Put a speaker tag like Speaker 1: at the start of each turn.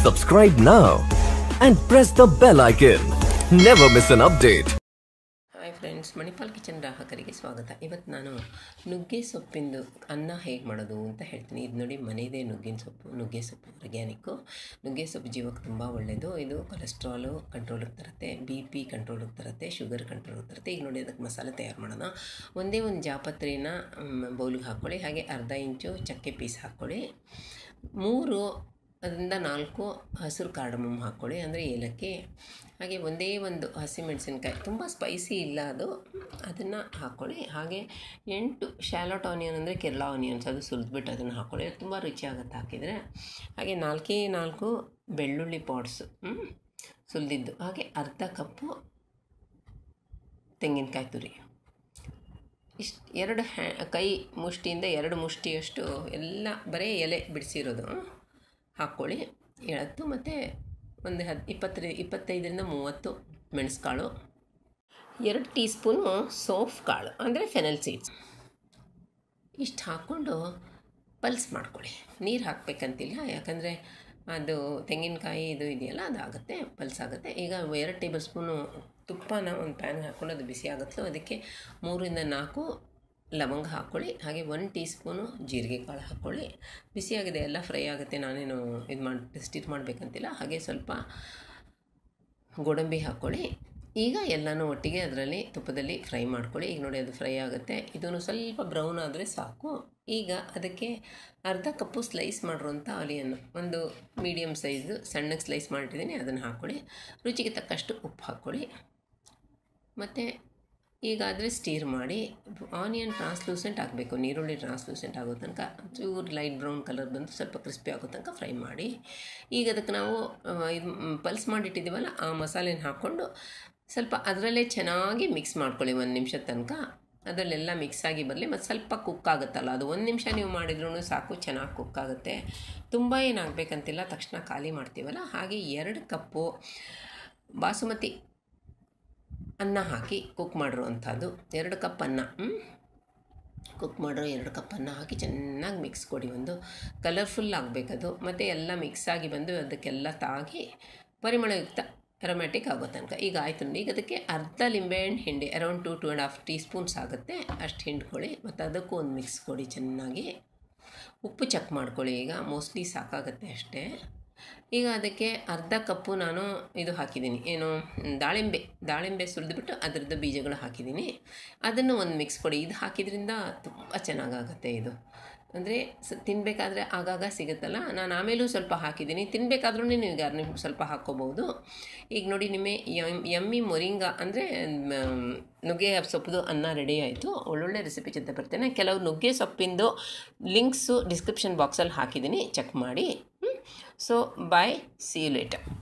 Speaker 1: Subscribe now and press the bell icon. Never miss an update.
Speaker 2: Hi friends Manipal kitchen ಗ್ರಾಹಕರಿಗೆ ಸ್ವಾಗತ ಇವತ್ತು ನಾನು ನುಗ್ಗೆ ಸೊಪ್ಪಿಂದು ಅನ್ನ ಹೇಗೆ ಮಾಡೋದು ಅಂತ ಹೇಳ್ತೀನಿ ಇದು ನೋಡಿ ಮನೆಯದೇ ನುಗ್ಗಿನ ಸೊಪ್ಪು ನುಗ್ಗೆ ಸೊಪ್ಪು ಆರ್ಗ್ಯಾನಿಕ್ಕು ನುಗ್ಗೆ ಸೊಪ್ಪು ಜೀವಕ್ಕೆ ತುಂಬ ಒಳ್ಳೆಯದು ಇದು ಕೊಲೆಸ್ಟ್ರಾಲು ಕಂಟ್ರೋಲಿಗೆ ತರುತ್ತೆ ಬಿ ಪಿ ಕಂಟ್ರೋಲಿಗೆ ತರುತ್ತೆ ಶುಗರ್ ಕಂಟ್ರೋಲಿಗೆ ತರುತ್ತೆ ಈಗ ನೋಡಿ ಅದಕ್ಕೆ ಮಸಾಲೆ ತಯಾರು ಮಾಡೋಣ ಒಂದೇ ಒಂದು ಜಾಪತ್ರಿನ ಬೌಲಿಗೆ ಹಾಕ್ಕೊಳ್ಳಿ ಹಾಗೆ ಅರ್ಧ ಇಂಚು ಚಕ್ಕೆ ಪೀಸ್ ಹಾಕ್ಕೊಳ್ಳಿ ಮೂರು ಅದರಿಂದ ನಾಲ್ಕು ಹಸಿರು ಕಾರ್ಡಮಮ್ ಹಾಕ್ಕೊಳ್ಳಿ ಅಂದರೆ ಏಲಕ್ಕಿ ಹಾಗೆ ಒಂದೇ ಒಂದು ಹಸಿಮೆಣಸಿನ್ಕಾಯಿ ತುಂಬ ಸ್ಪೈಸಿ ಇಲ್ಲ ಅದು ಅದನ್ನು ಹಾಕ್ಕೊಳ್ಳಿ ಹಾಗೆ ಎಂಟು ಶ್ಯಾಲೋಟ್ ಆನಿಯನ್ ಅಂದರೆ ಕೇರಳ ಆನಿಯನ್ಸ್ ಅದು ಸುಲಿದ್ಬಿಟ್ಟು ಅದನ್ನು ಹಾಕ್ಕೊಳ್ಳಿ ಅದು ತುಂಬ ರುಚಿಯಾಗುತ್ತೆ ಹಾಕಿದರೆ ಹಾಗೆ ನಾಲ್ಕೇ ನಾಲ್ಕು ಬೆಳ್ಳುಳ್ಳಿ ಪಾಟ್ಸು ಸುಲಿದಿದ್ದು ಹಾಗೆ ಅರ್ಧ ಕಪ್ಪು ತೆಂಗಿನಕಾಯಿ ತುರಿ ಇಷ್ಟು ಎರಡು ಹ್ಯಾ ಕೈ ಮುಷ್ಟಿಯಿಂದ ಎರಡು ಮುಷ್ಟಿಯಷ್ಟು ಎಲ್ಲ ಬರೀ ಎಲೆ ಬಿಡಿಸಿರೋದು ಹಾಕ್ಕೊಳ್ಳಿ ಎಳತ್ತು ಮತ್ತು ಒಂದು ಹದ್ ಇಪ್ಪತ್ತರಿ ಇಪ್ಪತ್ತೈದರಿಂದ ಮೂವತ್ತು ಮೆಣಸುಕಾಳು ಎರಡು ಟೀ ಸ್ಪೂನು ಸೋಫ್ ಕಾಳು ಅಂದರೆ ಫೆನಲ್ ಸೀಡ್ಸ್ ಇಷ್ಟು ಹಾಕ್ಕೊಂಡು ಪಲ್ಸ್ ಮಾಡ್ಕೊಳ್ಳಿ ನೀರು ಹಾಕಬೇಕಂತಿಲ್ಲ ಯಾಕಂದರೆ ಅದು ತೆಂಗಿನಕಾಯಿ ಇದು ಇದೆಯಲ್ಲ ಅದಾಗುತ್ತೆ ಪಲ್ಸ್ ಆಗುತ್ತೆ ಈಗ ಎರಡು ಟೇಬಲ್ ಸ್ಪೂನು ತುಪ್ಪನ ಒಂದು ಪ್ಯಾನ್ಗೆ ಹಾಕ್ಕೊಂಡು ಅದು ಬಿಸಿ ಆಗುತ್ತೋ ಅದಕ್ಕೆ ಮೂರಿಂದ ನಾಲ್ಕು ಲವಂಗ ಹಾಕ್ಕೊಳ್ಳಿ ಹಾಗೆ ಒನ್ ಟೀ ಸ್ಪೂನು ಜೀರಿಗೆ ಕಾಳು ಹಾಕ್ಕೊಳ್ಳಿ ಬಿಸಿಯಾಗಿದೆ ಎಲ್ಲ ಫ್ರೈ ಆಗುತ್ತೆ ನಾನೇನು ಇದು ಮಾಡಿ ಸ್ಟಿರ್ ಮಾಡಬೇಕಂತಿಲ್ಲ ಹಾಗೆ ಸ್ವಲ್ಪ ಗೋಡಂಬಿ ಹಾಕ್ಕೊಳ್ಳಿ ಈಗ ಎಲ್ಲನೂ ಒಟ್ಟಿಗೆ ಅದರಲ್ಲಿ ತುಪ್ಪದಲ್ಲಿ ಫ್ರೈ ಮಾಡ್ಕೊಳ್ಳಿ ಈಗ ನೋಡಿ ಅದು ಫ್ರೈ ಆಗುತ್ತೆ ಇದನ್ನು ಸ್ವಲ್ಪ ಬ್ರೌನ್ ಆದರೆ ಸಾಕು ಈಗ ಅದಕ್ಕೆ ಅರ್ಧ ಕಪ್ಪು ಸ್ಲೈಸ್ ಮಾಡಿರುವಂಥ ಆಲಿಯನ್ ಒಂದು ಮೀಡಿಯಮ್ ಸೈಜು ಸಣ್ಣಗೆ ಸ್ಲೈಸ್ ಮಾಡಿಟ್ಟಿದ್ದೀನಿ ಅದನ್ನು ಹಾಕ್ಕೊಳ್ಳಿ ರುಚಿಗೆ ತಕ್ಕಷ್ಟು ಉಪ್ಪು ಹಾಕ್ಕೊಳ್ಳಿ ಮತ್ತು ಈಗಾದರೆ ಸ್ಟೀರ್ ಮಾಡಿ ಆನಿಯನ್ ಟ್ರಾನ್ಸ್ಲೂಸೆಂಟ್ ಆಗಬೇಕು ನೀರುಳ್ಳಿ ಟ್ರಾನ್ಸ್ಲೂಸೆಂಟ್ ಆಗೋ ತನಕ ಚೂರು ಲೈಟ್ ಬ್ರೌನ್ ಕಲರ್ ಬಂದು ಸ್ವಲ್ಪ ಕ್ರಿಸ್ಪಿ ಆಗೋ ತನಕ ಫ್ರೈ ಮಾಡಿ ಈಗ ಅದಕ್ಕೆ ನಾವು ಇದು ಪಲ್ಸ್ ಮಾಡಿಟ್ಟಿದ್ದೀವಲ್ಲ ಆ ಮಸಾಲೆನ ಹಾಕ್ಕೊಂಡು ಸ್ವಲ್ಪ ಅದರಲ್ಲೇ ಚೆನ್ನಾಗಿ ಮಿಕ್ಸ್ ಮಾಡ್ಕೊಳ್ಳಿ ಒಂದು ನಿಮಿಷದ ತನಕ ಅದರಲ್ಲೆಲ್ಲ ಮಿಕ್ಸ್ ಆಗಿ ಬರಲಿ ಮತ್ತು ಸ್ವಲ್ಪ ಕುಕ್ ಆಗುತ್ತಲ್ಲ ಅದು ಒಂದು ನಿಮಿಷ ನೀವು ಮಾಡಿದ್ರೂ ಸಾಕು ಚೆನ್ನಾಗಿ ಕುಕ್ ಆಗುತ್ತೆ ತುಂಬ ಏನಾಗಬೇಕಂತಿಲ್ಲ ತಕ್ಷಣ ಖಾಲಿ ಮಾಡ್ತೀವಲ್ಲ ಹಾಗೆ ಎರಡು ಕಪ್ಪು ಬಾಸುಮತಿ ಅನ್ನ ಹಾಕಿ ಕುಕ್ ಮಾಡಿರುವಂಥದ್ದು ಎರಡು ಕಪ್ ಅನ್ನ ಕುಕ್ ಮಾಡಿರೋ ಎರಡು ಕಪ್ ಅನ್ನ ಹಾಕಿ ಚೆನ್ನಾಗಿ ಮಿಕ್ಸ್ ಕೊಡಿ ಒಂದು ಕಲರ್ಫುಲ್ ಆಗಬೇಕದು ಮತ್ತು ಎಲ್ಲ ಮಿಕ್ಸ್ ಆಗಿ ಬಂದು ಅದಕ್ಕೆಲ್ಲ ತಾಗಿ ಪರಿಮಳಯುಕ್ತ ಅರೋಮ್ಯಾಟಿಕ್ ಆಗೋ ತನಕ ಈಗ ಆಯಿತು ಈಗ ಅದಕ್ಕೆ ಅರ್ಧ ಲಿಂಬೆಹಣ್ಣು ಹಿಂಡಿ around two two and half teaspoons ಆಗುತ್ತೆ ಅಷ್ಟು ಹಿಂಡ್ಕೊಳ್ಳಿ ಮತ್ತು ಅದಕ್ಕೂ ಒಂದು ಮಿಕ್ಸ್ ಕೊಡಿ ಚೆನ್ನಾಗಿ ಉಪ್ಪು ಚೆಕ್ ಮಾಡ್ಕೊಳ್ಳಿ ಈಗ ಮೋಸ್ಟ್ಲಿ ಸಾಕಾಗುತ್ತೆ ಅಷ್ಟೇ ಈಗ ಅದಕ್ಕೆ ಅರ್ಧ ಕಪ್ಪು ನಾನು ಇದು ಹಾಕಿದ್ದೀನಿ ಏನು ದಾಳಿಂಬೆ ದಾಳಿಂಬೆ ಸುಲಿದ್ಬಿಟ್ಟು ಅದರದ್ದು ಬೀಜಗಳು ಹಾಕಿದ್ದೀನಿ ಅದನ್ನು ಒಂದು ಮಿಕ್ಸ್ ಕೊಡಿ ಇದು ಹಾಕಿದ್ರಿಂದ ತುಂಬ ಚೆನ್ನಾಗಾಗುತ್ತೆ ಇದು ಅಂದರೆ ಸ ತಿನ್ನಬೇಕಾದ್ರೆ ಆಗಾಗ ಸಿಗುತ್ತಲ್ಲ ನಾನು ಆಮೇಲೂ ಸ್ವಲ್ಪ ಹಾಕಿದ್ದೀನಿ ತಿನ್ನಬೇಕಾದ್ರೂ ನೀವು ಗಾರ್ನಿಷ್ ಸ್ವಲ್ಪ ಹಾಕ್ಕೋಬೋದು ಈಗ ನೋಡಿ ನಿಮಗೆ ಯಮ್ ಯಮ್ಮಿ ಮೊರಿಂಗ ಅಂದರೆ ನುಗ್ಗೆ ಸೊಪ್ಪು ಅನ್ನ ರೆಡಿ ಆಯಿತು ಒಳ್ಳೊಳ್ಳೆ ರೆಸಿಪಿ ಜೊತೆ ಬರ್ತೇನೆ ಕೆಲವು ನುಗ್ಗೆ ಸೊಪ್ಪಿಂದು ಲಿಂಕ್ಸು ಡಿಸ್ಕ್ರಿಪ್ಷನ್ ಬಾಕ್ಸಲ್ಲಿ ಹಾಕಿದ್ದೀನಿ ಚೆಕ್ ಮಾಡಿ so bye see you litre